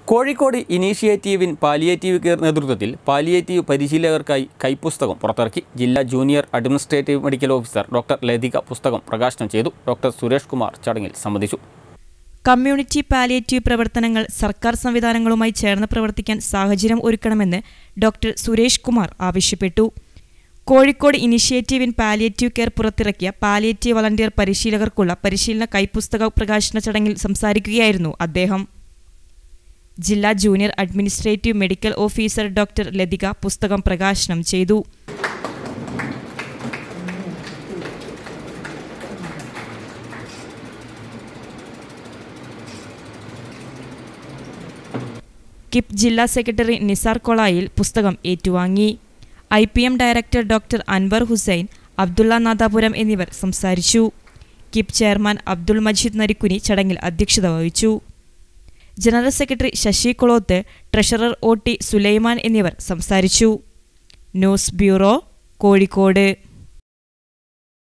Kozhikode initiative in palliative care നേതൃത്വത്തിൽ palliative പരിശീലകർക്കായി കൈപ്പുസ്തകം പുറത്തിറക്കി ജില്ലാ junior administrative medical officer doctor Lathika പുസ്തകം പ്രകാശനം ചെയ്തു ഡോക്ടർ സുരേഷ് കുമാർ ചടങ്ങിൽ സംബന്ധിച്ചു കമ്മ്യൂണിറ്റി പാലിയേറ്റീവ് പ്രവർത്തനങ്ങൾ സർക്കാർ സംവിധാനങ്ങളുമായി ചേർന്ന് പ്രവർത്തിക്കാൻ സാഹചര്യം ഒരുക്കണമെന്ന് ഡോക്ടർ സുരേഷ് കുമാർ ആവശ്യപ്പെട്ടു Kozhikode initiative in palliative care പുറത്തിറക്കിയ പാലിയേറ്റീവ് വളണ്ടിയർ പരിശീലകർക്കുള്ള പരിശീലന കൈപ്പുസ്തക പ്രകാശന ചടങ്ങിൽ സംസാരിക്കുകയായിരുന്നു അദ്ദേഹം ജില്ലാ junior administrative medical officer doctor Lathika പുസ്തകം പ്രകാശനം ചെയ്തു കിപ്പ് ജില്ലാ സെക്രട്ടറി നിസാർ കൊളായിൽ പുസ്തകം ഏറ്റുവാങ്ങി I P M director doctor Anwar Hussain Abdulla Nadapuram എന്നിവർ സംസാരിച്ചു കിപ്പ് ചെയർമാൻ അബ്ദുൾ മജീദ് നരിക്കുനി ചടങ്ങിൽ അധ്യക്ഷത വഹിച്ചു general secretary Sasi Kuloth treasurer O T Sulaiman എന്നിവർ സംസാരിച്ചു ന്യൂസ് ബ്യൂറോ കോഴിക്കോട്